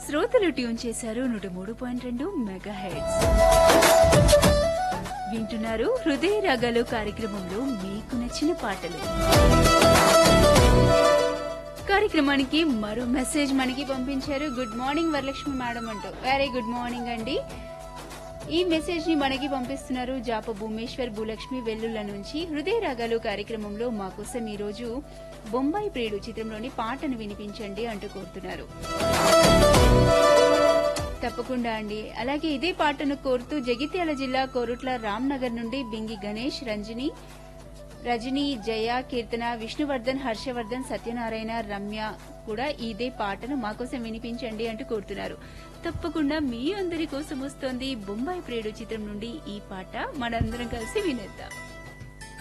శ్రోతలు ట్యూన్ చేశారు నూట మూడు పాయింట్ రెండు మెగా హెడ్స్ వింటున్నారు హృదయ రాగాలు కార్యక్రమంలో మీకు నచ్చిన పాటలు కార్యక్రమానికి మరో మెసేజ్ మనకి పంపించారు గుడ్ మార్నింగ్ వరలక్ష్మి మేడం అంటూ వెరీ గుడ్ మార్నింగ్ అండి ఈ మెసేజ్ ని మనకి పంపిస్తున్నారు జాప భూమేశ్వర్ భూలక్ష్మి వెల్లుల నుంచి హృదయ రాగాలు కార్యక్రమంలో మా కోసం ఈ రోజు బొంబాయి ప్రియుడు చిత్రంలోని పాటను వినిపించండి అంటూ కోరుతున్నారు తప్పకుండా అండి అలాగే ఇదే పాటను కోరుతూ జగిత్యాల జిల్లా కోరుట్ల రామ్నగర్ నుండి బింగి గణేష్ రంజని రజని జయ కీర్తన విష్ణువర్ధన్ హర్షవర్ధన్ సత్యనారాయణ రమ్య కూడా ఇదే పాటను మా కోసం వినిపించండి అంటూ కోరుతున్నారు తప్పకుండా మీ అందరి కోసం వస్తోంది బొంబాయి ప్రియుడు చిత్రం నుండి ఈ పాట మనందరం కలిసి వినేద్దాం